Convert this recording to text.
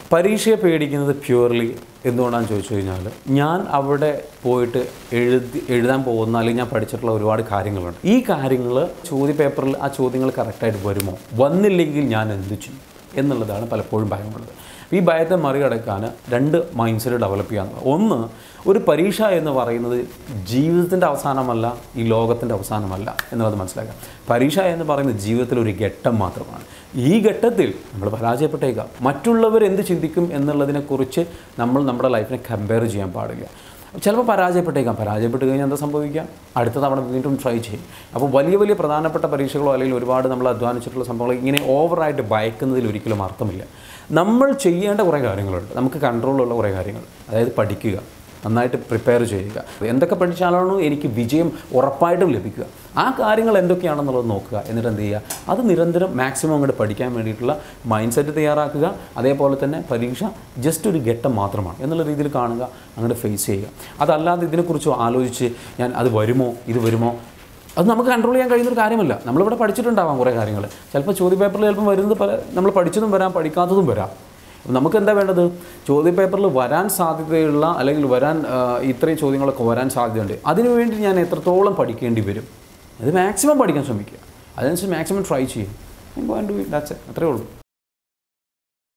പരീക്ഷയെ പേടിക്കുന്നത് പ്യുവർലി എന്തുകൊണ്ടാണെന്ന് ചോദിച്ചു കഴിഞ്ഞാൽ ഞാൻ അവിടെ പോയിട്ട് എഴുതി എഴുതാൻ പോകുന്ന അല്ലെങ്കിൽ ഞാൻ പഠിച്ചിട്ടുള്ള ഒരുപാട് കാര്യങ്ങളുണ്ട് ഈ കാര്യങ്ങൾ ചോദ്യ പേപ്പറിൽ ആ ചോദ്യങ്ങൾ കറക്റ്റായിട്ട് വരുമോ വന്നില്ലെങ്കിൽ ഞാൻ എന്ത് ചെയ്യും എന്നുള്ളതാണ് പലപ്പോഴും ഭയമുള്ളത് ഈ ഭയത്തെ മറികടക്കാൻ രണ്ട് മൈൻഡ് സെറ്റ് ഡെവലപ്പ് ചെയ്യാന്നുള്ളത് ഒന്ന് ഒരു പരീക്ഷ എന്ന് പറയുന്നത് ജീവിതത്തിൻ്റെ അവസാനമല്ല ഈ ലോകത്തിൻ്റെ അവസാനമല്ല എന്നുള്ളത് മനസ്സിലാക്കാം പരീക്ഷ എന്ന് പറയുന്നത് ജീവിതത്തിൽ ഒരു ഘട്ടം മാത്രമാണ് ഈ ഘട്ടത്തിൽ നമ്മൾ പരാജയപ്പെട്ടേക്കാം മറ്റുള്ളവർ എന്ത് ചിന്തിക്കും എന്നുള്ളതിനെക്കുറിച്ച് നമ്മൾ നമ്മുടെ ലൈഫിനെ കമ്പയർ ചെയ്യാൻ പാടില്ല ചിലപ്പോൾ പരാജയപ്പെട്ടേക്കാം പരാജയപ്പെട്ട് കഴിഞ്ഞാൽ എന്താ സംഭവിക്കാം അടുത്ത തവണ വീണ്ടും ട്രൈ ചെയ്യും അപ്പോൾ വലിയ വലിയ പ്രധാനപ്പെട്ട പരീക്ഷകളോ അല്ലെങ്കിൽ ഒരുപാട് നമ്മൾ അധ്വാനിച്ചിട്ടുള്ള സംഭവങ്ങൾ ഇങ്ങനെ ഓവറായിട്ട് ഭയക്കുന്നതിൽ ഒരിക്കലും അർത്ഥമില്ല നമ്മൾ ചെയ്യേണ്ട കുറേ കാര്യങ്ങളുണ്ട് നമുക്ക് കൺട്രോളുള്ള കുറേ കാര്യങ്ങൾ അതായത് പഠിക്കുക നന്നായിട്ട് പ്രിപ്പയർ ചെയ്യുക എന്തൊക്കെ പഠിച്ചാലാണോ എനിക്ക് വിജയം ഉറപ്പായിട്ടും ലഭിക്കുക ആ കാര്യങ്ങൾ എന്തൊക്കെയാണെന്നുള്ളത് നോക്കുക എന്നിട്ട് എന്ത് ചെയ്യുക അത് നിരന്തരം മാക്സിമം അങ്ങോട്ട് പഠിക്കാൻ വേണ്ടിയിട്ടുള്ള മൈൻഡ് സെറ്റ് തയ്യാറാക്കുക അതേപോലെ തന്നെ പരീക്ഷ ജസ്റ്റ് ഒരു ഘട്ടം മാത്രമാണ് എന്നുള്ള രീതിയിൽ കാണുക അങ്ങോട്ട് ഫേസ് ചെയ്യുക അതല്ലാതെ ഇതിനെക്കുറിച്ച് ആലോചിച്ച് ഞാൻ അത് വരുമോ ഇത് വരുമോ അത് നമുക്ക് കൺട്രോൾ ചെയ്യാൻ കഴിയുന്നൊരു കാര്യമല്ല നമ്മളിവിടെ പഠിച്ചിട്ടുണ്ടാവാം കുറേ കാര്യങ്ങൾ ചിലപ്പോൾ ചോദ്യ പേപ്പറിൽ ചിലപ്പോൾ വരുന്നത് പല നമ്മൾ പഠിച്ചതും വരാം പഠിക്കാത്തതും വരാം നമുക്ക് എന്താ വേണ്ടത് ചോദ്യ പേപ്പറിൽ വരാൻ സാധ്യതയുള്ള അല്ലെങ്കിൽ വരാൻ ആ, ഇത്രയും ചോദ്യങ്ങളൊക്കെ വരാൻ സാധ്യതയുണ്ട് അതിനുവേണ്ടി ഞാൻ എത്രത്തോളം പഠിക്കേണ്ടി വരും അത് മാക്സിമം പഠിക്കാൻ ശ്രമിക്കുക അതിനനുസരിച്ച് മാക്സിമം ട്രൈ ചെയ്യും ഡു ദാറ്റ്സ് അത്രേ ഉള്ളൂ